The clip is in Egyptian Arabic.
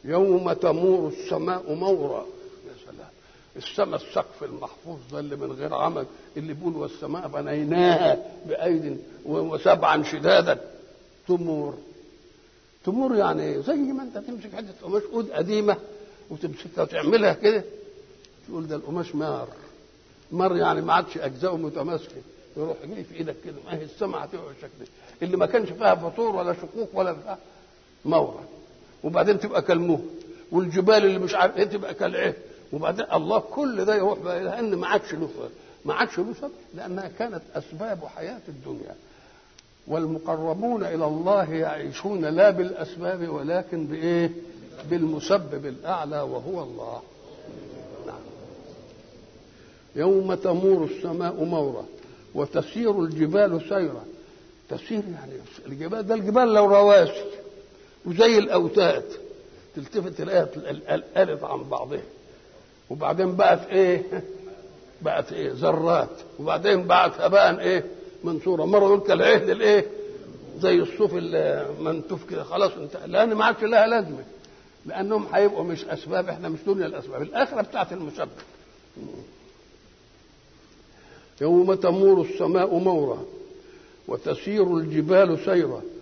يوم تمور السماء مورا يا سلام السماء السقف المحفوظ ده اللي من غير عمل اللي بيقول والسماء بنيناها بأيد وسبعا شدادا تمور تمور يعني ايه؟ زي ما انت تمسك حته قماش قد قديمه وتمسكها وتعملها كده تقول ده القماش مار مر يعني ما عادش اجزاءه متماسكه يروح جاي في ايدك كده ما هي السماء هتبقى بالشكل اللي ما كانش فيها فطور ولا شقوق ولا بتاع مورا وبعدين تبقى كالمه والجبال اللي مش عارف ايه تبقى كالعه وبعدين الله كل ده يروح بقى لان ما عادش له ما عادش له سبب لانها كانت اسباب حياه الدنيا والمقربون الى الله يعيشون لا بالاسباب ولكن بايه بالمسبب الاعلى وهو الله نعم. يوم تمور السماء مورا وتسير الجبال سيرا تسير يعني الجبال ده الجبال لو رواسي وزي الاوتاد تلتفت تلاقيها قلت عن بعضها وبعدين بقت ايه بقت ايه ذرات وبعدين بقت هباء ايه منصوره مره يقول كالعهن الايه زي الصوف المنتوف كده خلاص انت لان ما عادش لها لازمه لانهم هيبقوا مش اسباب احنا مش دنيا الاسباب الاخره بتاعت المسبب يوم تمور السماء مورا وتسير الجبال سيرا